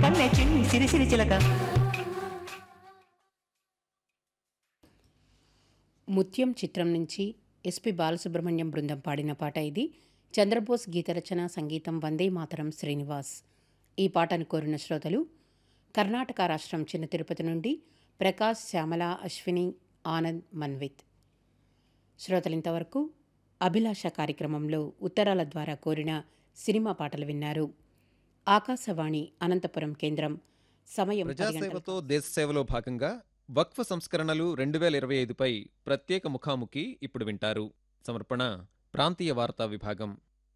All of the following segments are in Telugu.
కన్నె చిన్ని సిరిసిరి చిలక ముత్యం చిత్రం నుంచి ఎస్పి బాలసుబ్రహ్మణ్యం బృందం పాడిన పాట ఇది చంద్రబోస్ గీతరచన సంగీతం వందే మాతరం శ్రీనివాస్ ఈ పాటను కోరిన శ్రోతలు కర్ణాటక రాష్ట్రం చిన్న తిరుపతి నుండి ప్రకాష్ శ్యామల అశ్విని ఆనంద్ మన్విత్ శ్రోతలు ఇంతవరకు అభిలాష కార్యక్రమంలో ఉత్తరాల ద్వారా కోరిన సినిమా పాటలు విన్నారు ఆకాశవాణి అనంతపురం కేంద్రం సమయం పది గంటలకు. ప్రజాసేవతో దేశ సేవలో భాగంగా వక్ఫ్ సంస్కరణలు రెండు వేల ఇరవై ఐదుపై ప్రత్యేక ముఖాముఖి ఇప్పుడు వింటారు సమర్పణ ప్రాంతీయ వార్తా విభాగం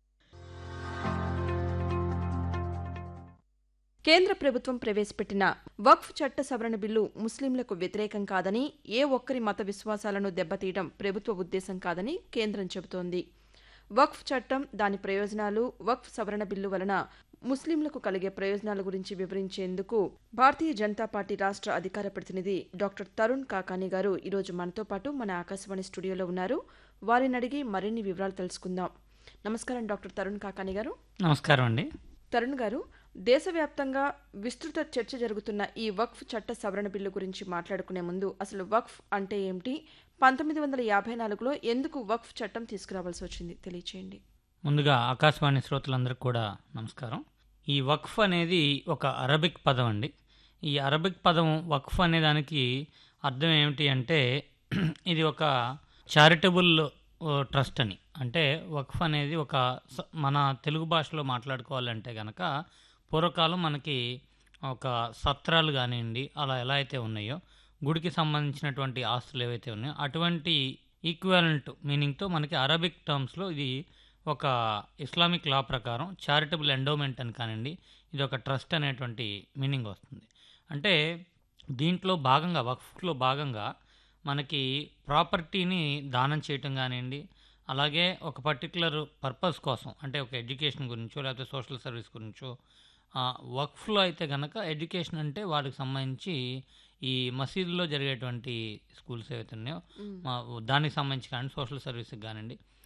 కేంద్ర ప్రభుత్వం ప్రవేశపెట్టిన వక్ఫ్ చట్ట సవరణ బిల్లు ముస్లింలకు వ్యతిరేకం కాదని ఏ ఒక్కరి మత విశ్వాసాలను దెబ్బతీయడం ప్రభుత్వ ఉద్దేశం కాదని కేంద్రం చెబుతోంది వక్ఫ్ చట్టం దాని ప్రయోజనాలు వక్ఫ్ సవరణ బిల్లు వలన ముస్లింలకు కలిగే ప్రయోజనాల గురించి వివరించేందుకు భారతీయ జనతా పార్టీ రాష్ట్ర అధికార ప్రతినిధి డాక్టర్ తరుణ్ కాకాని గారు ఈరోజు మనతో పాటు మన ఆకాశవాణి స్టూడియోలో ఉన్నారు వారిని అడిగి మరిన్ని వివరాలు తెలుసుకుందాం నమస్కారం డాక్టర్ తరుణ్ కాకాని గారు నమస్కారం అండి తరుణ్ గారు దేశవ్యాప్తంగా విస్తృత చర్చ జరుగుతున్న ఈ వక్ఫ్ చట్ట సవరణ బిల్లు గురించి మాట్లాడుకునే ముందు అసలు వక్ఫ్ అంటే ఏమిటి పంతొమ్మిది వందల యాభై నాలుగులో ఎందుకు వక్ఫ్ చట్టం తీసుకురావాల్సి వచ్చింది తెలియచేయండి ముందుగా ఆకాశవాణి శ్రోతలందరికీ కూడా నమస్కారం ఈ వక్ఫ్ అనేది ఒక అరబిక్ పదం అండి ఈ అరబిక్ పదం వక్ఫ్ అనే దానికి అర్థం ఏమిటి అంటే ఇది ఒక చారిటబుల్ ట్రస్ట్ అని అంటే వక్ఫ్ అనేది ఒక స- మన తెలుగు భాషలో మాట్లాడుకోవాలంటే గనక పూర్వకాలం మనకి ఒక సత్రాలు కానివ్వండి అలా ఎలా అయితే ఉన్నాయో గుడికి సంబంధించినటువంటి ఆస్తులు ఏవైతే ఉన్నాయో అటువంటి ఈక్వాలెంట్ మీనింగ్తో మనకి అరబిక్ టర్మ్స్లో ఇది ఒక ఇస్లామిక్ లా ప్రకారం చారిటబుల్ ఎండోమెంట్ అని కానివ్వండి ఇది ఒక ట్రస్ట్ అనేటువంటి మీనింగ్ వస్తుంది అంటే దీంట్లో భాగంగా వక్ఫ్లో భాగంగా మనకి ప్రాపర్టీని దానం చేయటం కానివ్వండి అలాగే ఒక పర్టికులర్ పర్పస్ కోసం అంటే ఒక ఎడ్యుకేషన్ గురించో లేకపోతే సోషల్ సర్వీస్ గురించో ఆ, వక్ఫ్లో అయితే కనుక ఎడ్యుకేషన్ అంటే వాటికి సంబంధించి ఈ మసీదులో జరిగేటువంటి స్కూల్స్ ఏవైతే ఉన్నాయో మా దానికి సంబంధించి కానీ సోషల్ సర్వీస్కి కానివ్వండి